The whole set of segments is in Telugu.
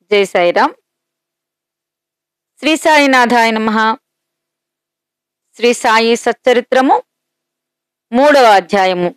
జై సాయిరామ్ శ్రీ సాయినాథాయ నమ శ్రీ సాయి సచ్చరిత్రము మూడవ అధ్యాయము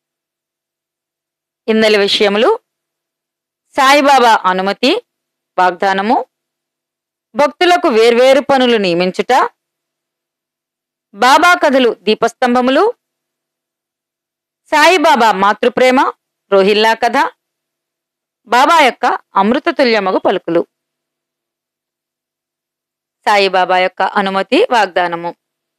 ఇందలి విషయములు సాయిబాబా అనుమతి వాగ్దానము భక్తులకు వేర్వేరు పనులు నియమించుట బాబా కథలు దీపస్తంభములు సాయిబాబా మాతృప్రేమ రోహిల్లా కథ బాబా యొక్క అమృతతుల్యమగు పలుకులు సాయిబాబా యొక్క అనుమతి వాగ్దానము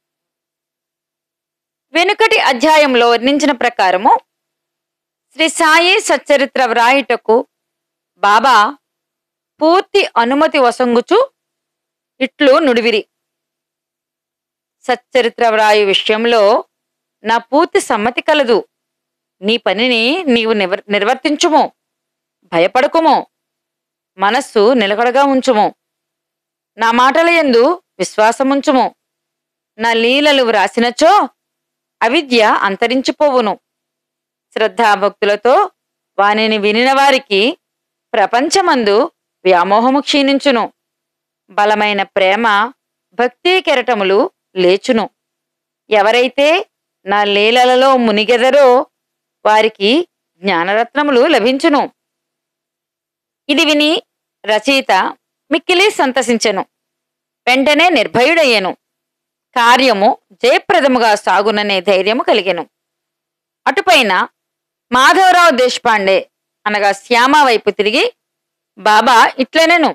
వెనుకటి అధ్యాయంలో వర్ణించిన ప్రకారము శ్రీ సాయి సచ్చరిత్ర వ్రాయుటకు బాబా పూర్తి అనుమతి వసంగుచు ఇట్లు నుడివిరి సచ్చరిత్ర వ్రాయు విషయంలో నా పూర్తి సమ్మతి కలదు నీ పనిని నీవు నివర్ నిర్వర్తించుము భయపడకుము మనస్సు నిలకడగా ఉంచుము నా మాటల యందు విశ్వాసముంచుము నా లీలలు వ్రాసినచో అవిద్య అంతరించిపోవును శ్రద్ధాభక్తులతో వానిని వినిన వారికి ప్రపంచమందు వ్యామోహము క్షీణించును బలమైన ప్రేమ భక్తి కెరటములు లేచును ఎవరైతే నా లీలలలో మునిగెదరో వారికి జ్ఞానరత్నములు లభించును ఇది విని రచయిత మిక్కిలి సంతసించెను వెంటనే నిర్భయుడయ్యెను కార్యము జయప్రదముగా సాగుననే ధైర్యము కలిగెను అటుపైన మాధవరావు దేశపాండే అనగా శ్యామ వైపు తిరిగి బాబా ఇట్లనెను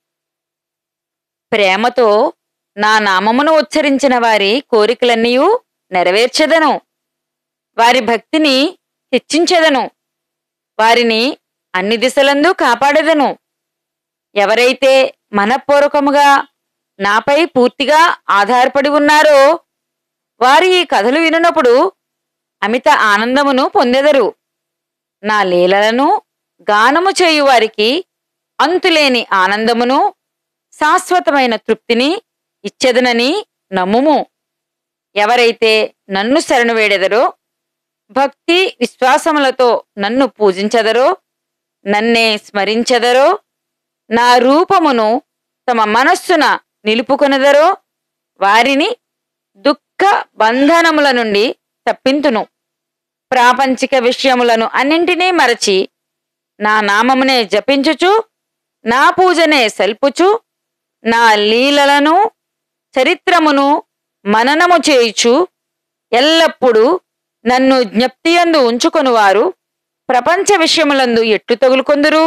ప్రేమతో నా నామమును ఉచ్చరించిన వారి కోరికలన్నీయూ నెరవేర్చెదను వారి భక్తిని హెచ్చించెదను వారిని అన్ని దిశలందు కాపాడెదను ఎవరైతే మనఃపూర్వకముగా నాపై పూర్తిగా ఆధారపడి ఉన్నారో వారి ఈ కథలు వినునప్పుడు అమిత ఆనందమును పొందెదరు నా లీలలను గానము చేయు వారికి అంతులేని ఆనందమును శాశ్వతమైన తృప్తిని ఇచ్చెదనని నమ్ముము ఎవరైతే నన్ను శరణు వేడెదరో భక్తి విశ్వాసములతో నన్ను పూజించెదరో నన్నే స్మరించెదరో నా రూపమును తమ మనస్సున నిలుపుకొనెదరో వారిని దుఃఖ బంధనముల నుండి తప్పింతును ప్రాపంచిక విషయములను అన్నింటినీ మరచి నా నామమునే జపించుచు నా పూజనే సల్పుచు నా లీలలను చరిత్రమును మననము చేయుచు ఎల్లప్పుడూ నన్ను జ్ఞప్తియందు ఉంచుకొనువారు ప్రపంచ విషయములందు ఎట్లు తగులుకొందురు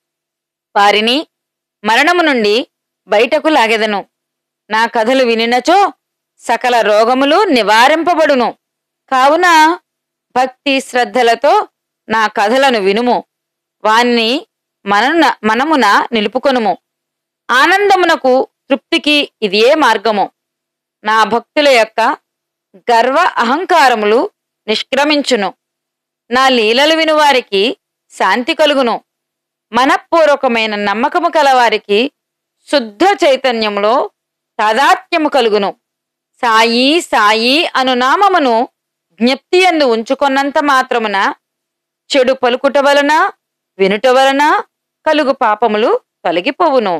వారిని మరణము నుండి బయటకు లాగెదను నా కథలు వినినచో సకల రోగములు నివారింపబడును కావున భక్తి శ్రద్ధలతో నా కథలను వినుము వానిని మనన మనమున నిలుపుకొనుము ఆనందమునకు తృప్తికి ఇదియే మార్గము నా భక్తుల యొక్క గర్వ అహంకారములు నిష్క్రమించును నా లీలలు వినువారికి శాంతి కలుగును మనఃపూర్వకమైన నమ్మకము కలవారికి శుద్ధ చైతన్యములో తాదాత్మ్యము కలుగును సాయి సాయి అను నామమును జ్ఞప్తియందు ఉంచుకొన్నంత మాత్రమున చెడు పలుకుట వలన వినుట వలన కలుగు పాపములు తొలగిపోవును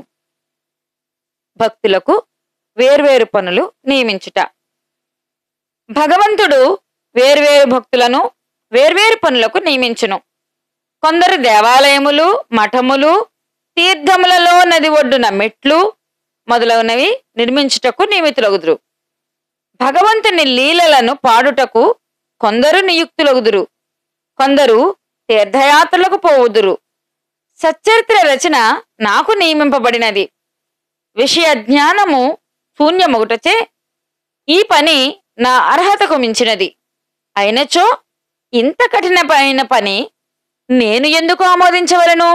భక్తులకు వేర్వేరు పనులు నియమించుట భగవంతుడు వేర్వేరు భక్తులను వేర్వేరు పనులకు నియమించును కొందరు దేవాలయములు మఠములు తీర్థములలో నది ఒడ్డున మెట్లు మొదలగునవి నిర్మించుటకు నియమితులగుదురు భగవంతుని లీలలను పాడుటకు కొందరు నియుక్తులగుదురు కొందరు తీర్థయాత్రలకు పోవుదురు సచ్చరిత్ర రచన నాకు నియమింపబడినది విషయ జ్ఞానము శూన్యమొగటచే ఈ పని నా అర్హతకు మించినది అయినచో ఇంత కఠినమైన పని నేను ఎందుకు ఆమోదించవలను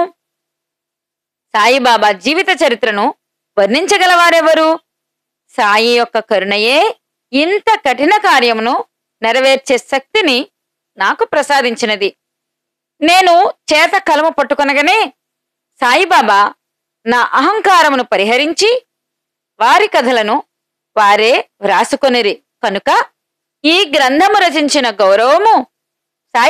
సాయిబాబా జీవిత చరిత్రను వర్ణించగలవారెవరు సాయి యొక్క కరుణయే ఇంత కఠిన కార్యమును నెరవేర్చే శక్తిని నాకు ప్రసాదించినది నేను చేత కలము పట్టుకొనగానే సాయిబాబా నా అహంకారమును పరిహరించి వారి కథలను వారే వ్రాసుకొనిరి కనుక ఈ గ్రంథము రచించిన గౌరవము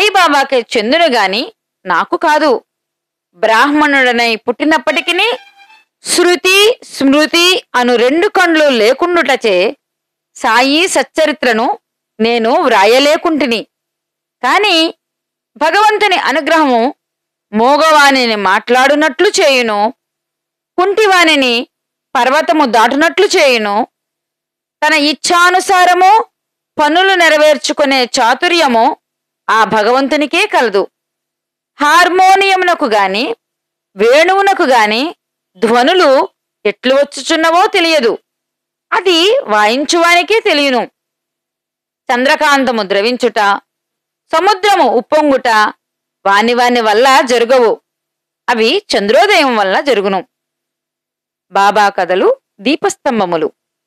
సాయిబాబాకే చెందును గాని నాకు కాదు బ్రాహ్మణుడనై పుట్టినప్పటికీ శృతి స్మృతి అను రెండు కండ్లు లేకుండుటచే సాయి సచ్చరిత్రను నేను వ్రాయలేకుంటిని కాని భగవంతుని అనుగ్రహము మోగవాణిని మాట్లాడునట్లు చేయును కుంటివాణిని పర్వతము దాటునట్లు చేయును తన ఇచ్ఛానుసారము పనులు నెరవేర్చుకునే చాతుర్యము ఆ భగవంతునికే కలదు హార్మోనియమునకు గాని వేణువునకు గాని ధ్వనులు ఎట్లు వచ్చుచున్నవో తెలియదు అది వాయించువానికే తెలియను చంద్రకాంతము ద్రవించుట సముద్రము ఉప్పొంగుట వాని వాని వల్ల జరుగవు అవి చంద్రోదయం వల్ల జరుగును బాబా కథలు దీపస్తంభములు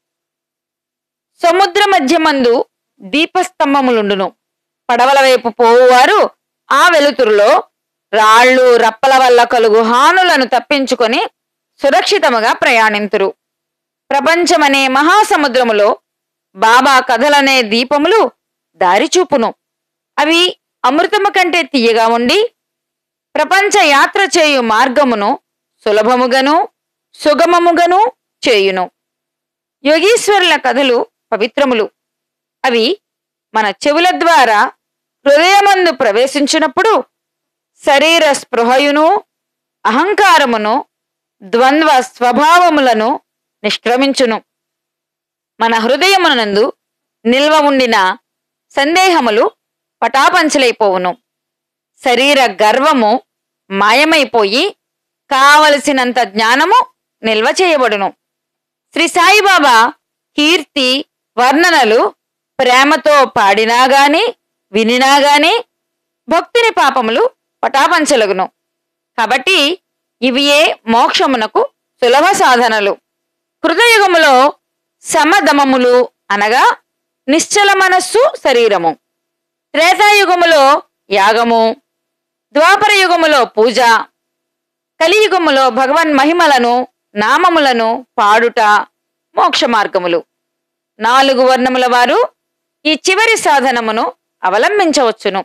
సముద్ర మధ్యమందు దీపస్తంభములుండును పడవల వైపు పోవువారు ఆ వెలుతురులో రాళ్ళు రప్పల వల్ల కలుగు హానులను తప్పించుకొని సురక్షితముగా ప్రయాణింతురు ప్రపంచమనే మహాసముద్రములో బాబా కథలనే దీపములు దారిచూపును అవి అమృతము కంటే తీయగా ఉండి ప్రపంచ యాత్ర చేయు మార్గమును సులభముగను సుగమముగను చేయును యోగీశ్వరుల కథలు పవిత్రములు అవి మన చెవుల ద్వారా హృదయమందు ప్రవేశించినప్పుడు శరీర స్పృహయును అహంకారమును ద్వంద్వ స్వభావములను నిష్క్రమించును మన హృదయమునందు నిల్వ ఉండిన సందేహములు పటాపంచలైపోవును శరీర గర్వము మాయమైపోయి కావలసినంత జ్ఞానము నిల్వ చేయబడును శ్రీ సాయిబాబా కీర్తి వర్ణనలు ప్రేమతో పాడినా గాని వినినా గాని భక్తుని పాపములు పటాపంచలగును కాబట్టి ఇవియే మోక్షమునకు సులభ సాధనలు హృదయుగములో సమదమములు అనగా నిశ్చల మనస్సు శరీరము త్రేతాయుగములో యాగము ద్వాపర యుగములో పూజ కలియుగములో భగవన్ మహిమలను నామములను పాడుట మోక్ష మార్గములు నాలుగు వర్ణముల వారు ఈ చివరి సాధనమును అవలంబించవచ్చును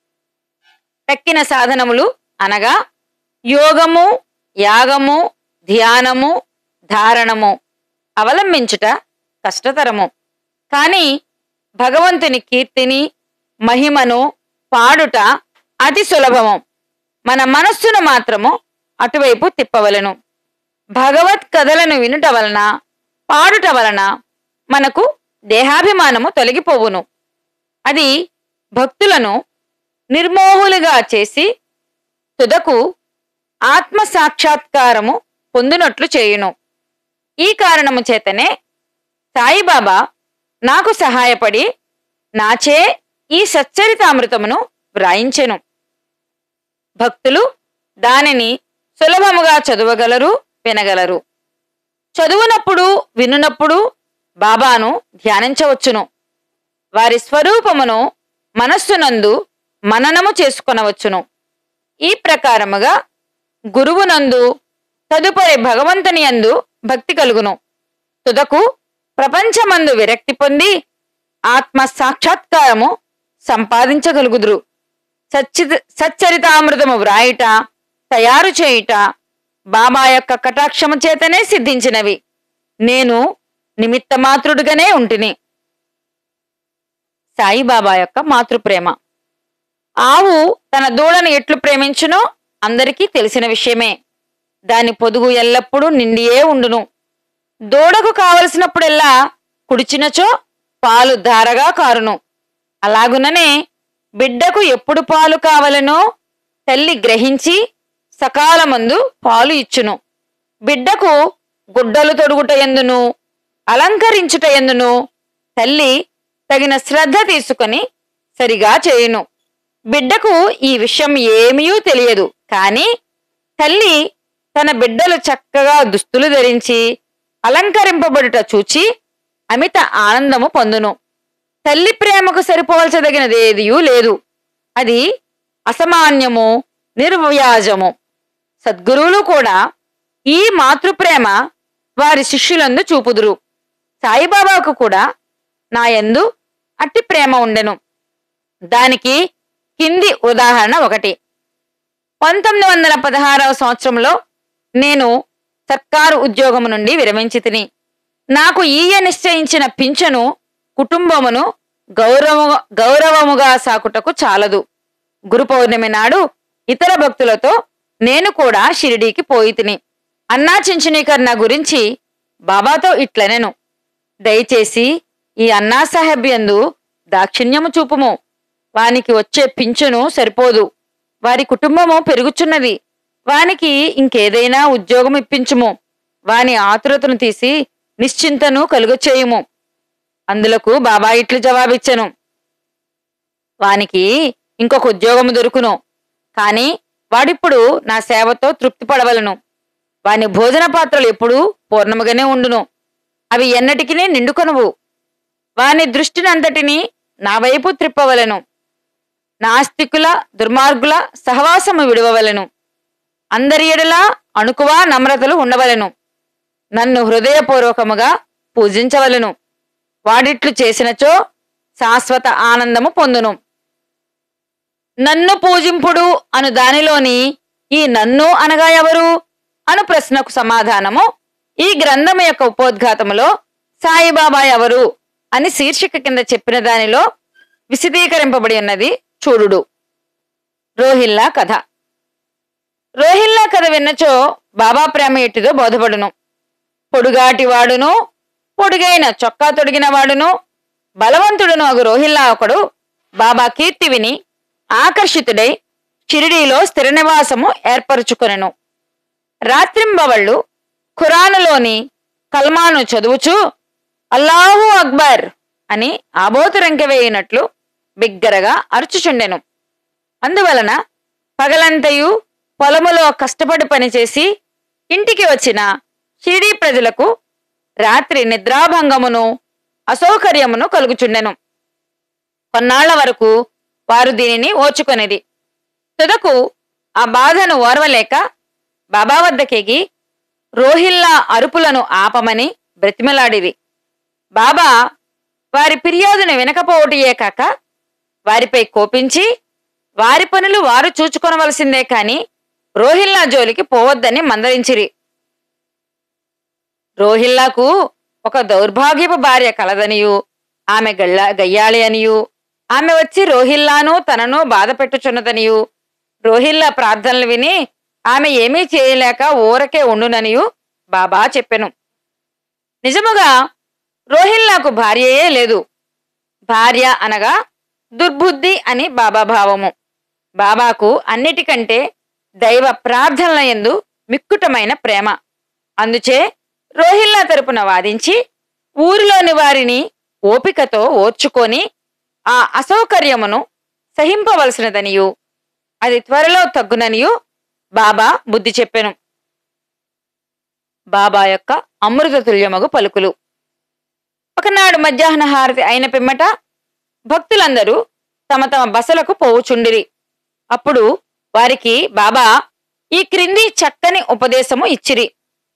తక్కిన సాధనములు అనగా యోగము యాగము ధ్యానము ధారణము అవలంబించుట కష్టతరము కాని భగవంతుని కీర్తిని మహిమను పాడుట అతి సులభము మన మనస్సును మాత్రము అటువైపు తిప్పవలను భగవత్ కథలను వినుట వలన పాడుట వలన మనకు దేహాభిమానము తొలగిపోవును అది భక్తులను నిర్మోహులుగా చేసి తుదకు ఆత్మ సాక్షాత్కారము పొందినట్లు చేయును ఈ కారణము చేతనే సాయిబాబా నాకు సహాయపడి నాచే ఈ సచ్చరితామృతమును వ్రాయించెను భక్తులు దానిని సులభముగా చదవగలరు వినగలరు చదువునప్పుడు వినునప్పుడు బాబాను ధ్యానించవచ్చును వారి స్వరూపమును మనస్సునందు మననము చేసుకొనవచ్చును ఈ ప్రకారముగా గురువునందు తదుపరి భగవంతుని యందు భక్తి కలుగును తుదకు ప్రపంచమందు విరక్తి పొంది ఆత్మ సాక్షాత్కారము సంపాదించగలుగుదురు సచ్చిత సచ్చరితామృతము వ్రాయుట తయారు చేయుట బాబా యొక్క కటాక్షము చేతనే సిద్ధించినవి నేను నిమిత్తమాత్రుడుగానే ఉంటిని సాయిబాబా యొక్క మాతృప్రేమ ఆవు తన దూడను ఎట్లు ప్రేమించునో అందరికీ తెలిసిన విషయమే దాని పొదుగు ఎల్లప్పుడూ నిండియే ఉండును దూడకు కావలసినప్పుడెల్లా కుడిచినచో పాలు ధారగా కారును అలాగుననే బిడ్డకు ఎప్పుడు పాలు కావలనో తల్లి గ్రహించి సకాలమందు పాలు ఇచ్చును బిడ్డకు గుడ్డలు తొడుగుట ఎందును అలంకరించుట ఎందును తల్లి తగిన శ్రద్ధ తీసుకొని సరిగా చేయును బిడ్డకు ఈ విషయం ఏమీ తెలియదు కాని తల్లి తన బిడ్డలు చక్కగా దుస్తులు ధరించి అలంకరింపబడుట చూచి అమిత ఆనందము పొందును తల్లి ప్రేమకు సరిపోల్చదగినదేదియూ లేదు అది అసమాన్యము నిర్వ్యాజము సద్గురువులు కూడా ఈ మాతృప్రేమ వారి శిష్యులందు చూపుదురు సాయిబాబాకు కూడా నా యందు అట్టి ప్రేమ ఉండెను దానికి కింది ఉదాహరణ ఒకటి పంతొమ్మిది వందల పదహారవ సంవత్సరంలో నేను సర్కారు ఉద్యోగము నుండి విరమించి తిని నాకు ఈయ నిశ్చయించిన పింఛను కుటుంబమును గౌరవ గౌరవముగా సాకుటకు చాలదు గురు పౌర్ణమి నాడు ఇతర భక్తులతో నేను కూడా షిరిడీకి పోయి తిని అన్నా చించునీకర్ నా గురించి బాబాతో ఇట్లనెను దయచేసి ఈ అన్నా సాహెబ్ యందు దాక్షిణ్యము చూపుము వానికి వచ్చే పింఛను సరిపోదు వారి కుటుంబము పెరుగుచున్నది వానికి ఇంకేదైనా ఉద్యోగం ఇప్పించుము వాని ఆతురతను తీసి నిశ్చింతను కలుగచేయుము అందులకు బాబా ఇట్లు జవాబిచ్చెను వానికి ఇంకొక ఉద్యోగము దొరుకును కాని వాడిప్పుడు నా సేవతో తృప్తి పడవలను వాని భోజన పాత్రలు ఎప్పుడూ పూర్ణముగానే ఉండును అవి ఎన్నటికీ నిండుకొనవు వాని దృష్టినంతటినీ నా వైపు త్రిప్పవలెను నాస్తికుల దుర్మార్గుల సహవాసము విడవవలెను అందరి ఎడలా అణుకువ నమ్రతలు ఉండవలెను నన్ను హృదయపూర్వకముగా పూజించవలెను వాడిట్లు చేసినచో శాశ్వత ఆనందము పొందును నన్ను పూజింపుడు అను దానిలోని ఈ నన్ను అనగా ఎవరు అను ప్రశ్నకు సమాధానము ఈ గ్రంథము యొక్క ఉపోద్ఘాతములో సాయిబాబా ఎవరు అని శీర్షిక కింద చెప్పిన దానిలో విశదీకరింపబడి ఉన్నది చూడుడు రోహిల్లా కథ రోహిల్లా కథ విన్నచో బాబా ప్రేమ ఎట్టిదో బోధపడును పొడుగాటి వాడును పొడుగైన చొక్కా తొడిగిన వాడును బలవంతుడును అగు రోహిల్లా ఒకడు బాబా కీర్తి విని ఆకర్షితుడై షిరిడీలో స్థిర నివాసము ఏర్పరుచుకొనెను రాత్రింబవళ్ళు ఖురానులోని కల్మాను చదువుచూ అల్లాహు అక్బర్ అని ఆబోతురంకె వేయినట్లు బిగ్గరగా అరుచుచుండెను అందువలన పగలంతయు పొలములో కష్టపడి పనిచేసి ఇంటికి వచ్చిన షిరిడీ ప్రజలకు రాత్రి నిద్రాభంగమును అసౌకర్యమును కలుగుచుండెను కొన్నాళ్ల వరకు వారు దీనిని ఓర్చుకొనిది తుదకు ఆ బాధను ఓర్వలేక బాబా వద్దకెగి రోహిల్లా అరుపులను ఆపమని బ్రతిమలాడిరి బాబా వారి ఫిర్యాదును వినకపోవటయే కాక వారిపై కోపించి వారి పనులు వారు చూచుకొనవలసిందే కాని రోహిల్లా జోలికి పోవద్దని మందలించిరి రోహిల్లాకు ఒక దౌర్భాగ్యపు భార్య కలదనియు ఆమె గళ్ళ గయ్యాళి అనియు ఆమె వచ్చి రోహిల్లాను తనను బాధ పెట్టుచున్నదనియు రోహిల్లా ప్రార్థనలు విని ఆమె ఏమీ చేయలేక ఊరకే ఉండుననియు బాబా చెప్పెను నిజముగా రోహిల్లాకు భార్యయే లేదు భార్య అనగా దుర్బుద్ధి అని బాబా భావము బాబాకు అన్నిటికంటే దైవ ప్రార్థనల యందు మిక్కుటమైన ప్రేమ అందుచే రోహిల్లా తరపున వాదించి ఊరిలోని వారిని ఓపికతో ఓర్చుకొని ఆ అసౌకర్యమును సహింపవలసినదనియు అది త్వరలో తగ్గుననియు బాబా బుద్ధి చెప్పెను బాబా యొక్క అమృత తుల్యమగు పలుకులు ఒకనాడు మధ్యాహ్న హారతి అయిన పిమ్మట భక్తులందరూ తమ తమ బసలకు పోవుచుండిరి అప్పుడు వారికి బాబా ఈ క్రింది చక్కని ఉపదేశము ఇచ్చిరి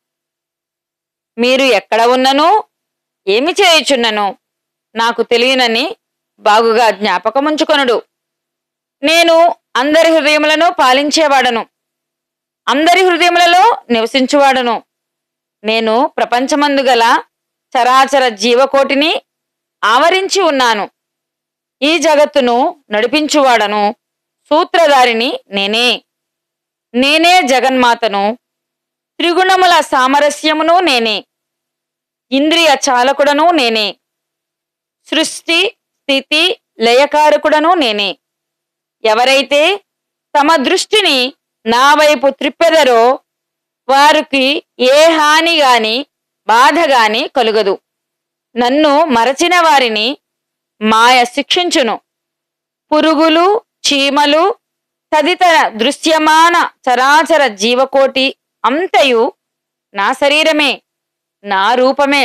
మీరు ఎక్కడ ఉన్నను ఏమి చేయుచున్నను నాకు తెలియనని బాగుగా జ్ఞాపకముంచుకొనుడు నేను అందరి హృదయములను పాలించేవాడను అందరి హృదయములలో నివసించువాడను నేను ప్రపంచమందు గల చరాచర జీవకోటిని ఆవరించి ఉన్నాను ఈ జగత్తును నడిపించువాడను సూత్రధారిని నేనే నేనే జగన్మాతను త్రిగుణముల సామరస్యమును నేనే ఇంద్రియ చాలకుడను నేనే సృష్టి స్థితి లయకారకుడను నేనే ఎవరైతే తమ దృష్టిని నా వైపు త్రిప్పెదరో వారికి ఏ హాని గాని బాధ గాని కలుగదు నన్ను మరచిన వారిని మాయ శిక్షించును పురుగులు చీమలు తదితర దృశ్యమాన చరాచర జీవకోటి అంతయు నా శరీరమే నా రూపమే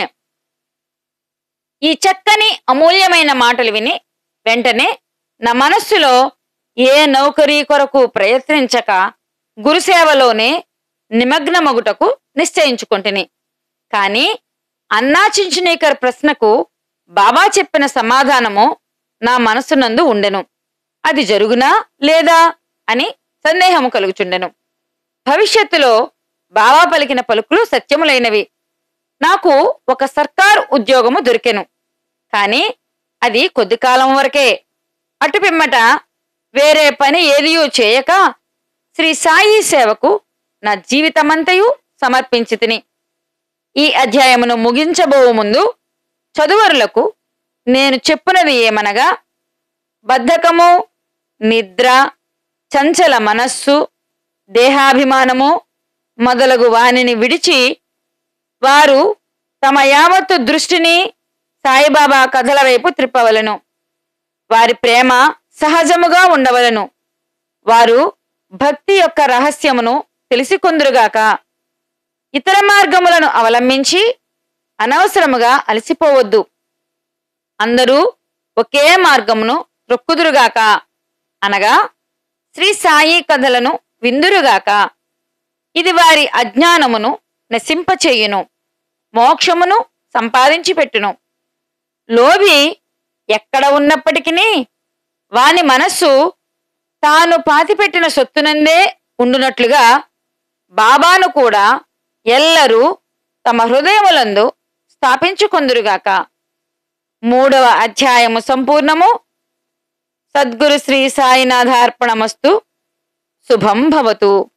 ఈ చక్కని అమూల్యమైన మాటలు విని వెంటనే నా మనస్సులో ఏ నౌకరీ కొరకు ప్రయత్నించక గురుసేవలోనే నిమగ్నమగుటకు నిశ్చయించుకుంటుని కాని అన్నా చించునేకర్ ప్రశ్నకు బాబా చెప్పిన సమాధానము నా మనస్సునందు ఉండెను అది జరుగునా లేదా అని సందేహము కలుగుచుండెను భవిష్యత్తులో బావా పలికిన పలుకులు సత్యములైనవి నాకు ఒక సర్కారు ఉద్యోగము దొరికెను కాని అది కొద్ది కాలం వరకే అటు పిమ్మట వేరే పని ఏదియూ చేయక శ్రీ సాయి సేవకు నా జీవితమంతయు సమర్పించి తిని ఈ అధ్యాయమును ముగించబోవు ముందు చదువరులకు నేను చెప్పునది ఏమనగా బద్ధకము నిద్ర చంచల మనస్సు దేహాభిమానము మొదలగు వానిని విడిచి వారు తమ యావత్తు దృష్టిని సాయిబాబా కథల వైపు త్రిప్పవలను వారి ప్రేమ సహజముగా ఉండవలను వారు భక్తి యొక్క రహస్యమును తెలిసికొందురుగాక ఇతర మార్గములను అవలంబించి అనవసరముగా అలసిపోవద్దు అందరూ ఒకే మార్గమును రొక్కుదురుగాక అనగా శ్రీ సాయి కథలను విందురుగాక ఇది వారి అజ్ఞానమును నశింపచేయును మోక్షమును సంపాదించి పెట్టును లోభి ఎక్కడ ఉన్నప్పటికీ వాని మనస్సు తాను పాతిపెట్టిన సొత్తునందే ఉండునట్లుగా బాబాను కూడా ఎల్లరూ తమ హృదయములందు స్థాపించుకొందురుగాక మూడవ అధ్యాయము సంపూర్ణము సద్గురు శ్రీ సాయినాథార్పణమస్తు శుభం భవతు